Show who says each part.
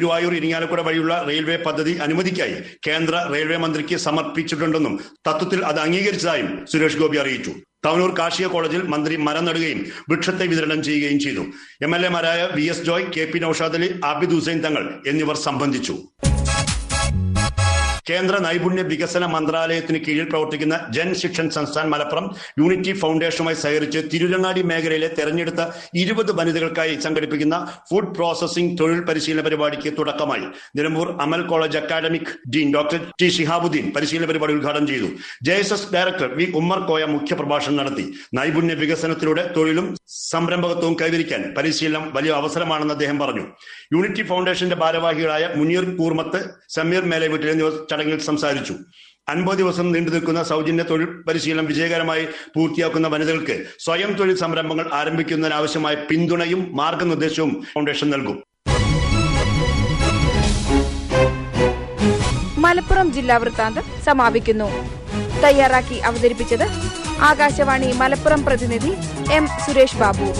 Speaker 1: ഗുരുവായൂർ ഇരിങ്ങാലക്കുട വഴിയുള്ള റെയിൽവേ പദ്ധതി അനുമതിക്കായി കേന്ദ്ര റെയിൽവേ മന്ത്രിക്ക് സമർപ്പിച്ചിട്ടുണ്ടെന്നും തത്വത്തിൽ അത് അംഗീകരിച്ചതായും സുരേഷ് ഗോപി അറിയിച്ചു തവനൂർ കാർഷിക കോളേജിൽ മന്ത്രി മരം നടുകയും വൃക്ഷത്തെ വിതരണം ചെയ്യുകയും ചെയ്തു എം എൽ എമാരായ V S Joy K P Naushad Ali Abid Hussain Thangal എന്നിവർ സംബന്ധിച്ചു കേന്ദ്ര നൈപുണ്യ വികസന മന്ത്രാലയത്തിന് കീഴിൽ പ്രവർത്തിക്കുന്ന ജൻ ശിക്ഷൻ സംസ്ഥാൻ മലപ്പുറം യൂണിറ്റി ഫൗണ്ടേഷനുമായി സഹകരിച്ച് തിരുരങ്ങാടി മേഖലയിലെ തെരഞ്ഞെടുത്ത ഇരുപത് വനിതകൾക്കായി സംഘടിപ്പിക്കുന്ന ഫുഡ് പ്രോസസിംഗ് തൊഴിൽ പരിശീലന പരിപാടിക്ക് തുടക്കമായി Nilambur Amal college academic dean doctor T Shihabuddin പരിശീലന പരിപാടി ഉദ്ഘാടനം ചെയ്തു J S S director V Ummer Koya മുഖ്യപ്രഭാഷണം നടത്തി നൈപുണ്യ വികസനത്തിലൂടെ തൊഴിലും സംരംഭകത്വവും കൈവരിക്കാൻ പരിശീലനം വലിയ അവസരമാണെന്ന് അദ്ദേഹം പറഞ്ഞു യൂണിറ്റി ഫൗണ്ടേഷന്റെ ഭാരവാഹികളായ മുനീർ കൂർമത്ത് സമീർ മേലവീട്ടിൽ എന്നിവർ ചടങ്ങിൽ സംസാരിച്ചു അൻപത് ദിവസം നീണ്ടു നിൽക്കുന്ന സൗജന്യ തൊഴിൽ പരിശീലനം വിജയകരമായി പൂർത്തിയാക്കുന്ന വനിതകൾക്ക് സ്വയം തൊഴിൽ സംരംഭങ്ങൾ ആരംഭിക്കുന്നതിനാവശ്യമായ പിന്തുണയും മാർഗനിർദ്ദേശവും ഫൗണ്ടേഷൻ നൽകും
Speaker 2: മലപ്പുറം ജില്ലാ വൃത്താന്തം സമാപിക്കുന്നു തയ്യാറാക്കി അവതരിപ്പിച്ചത് ആകാശവാണി മലപ്പുറം പ്രതിനിധി എം സുരേഷ് ബാബു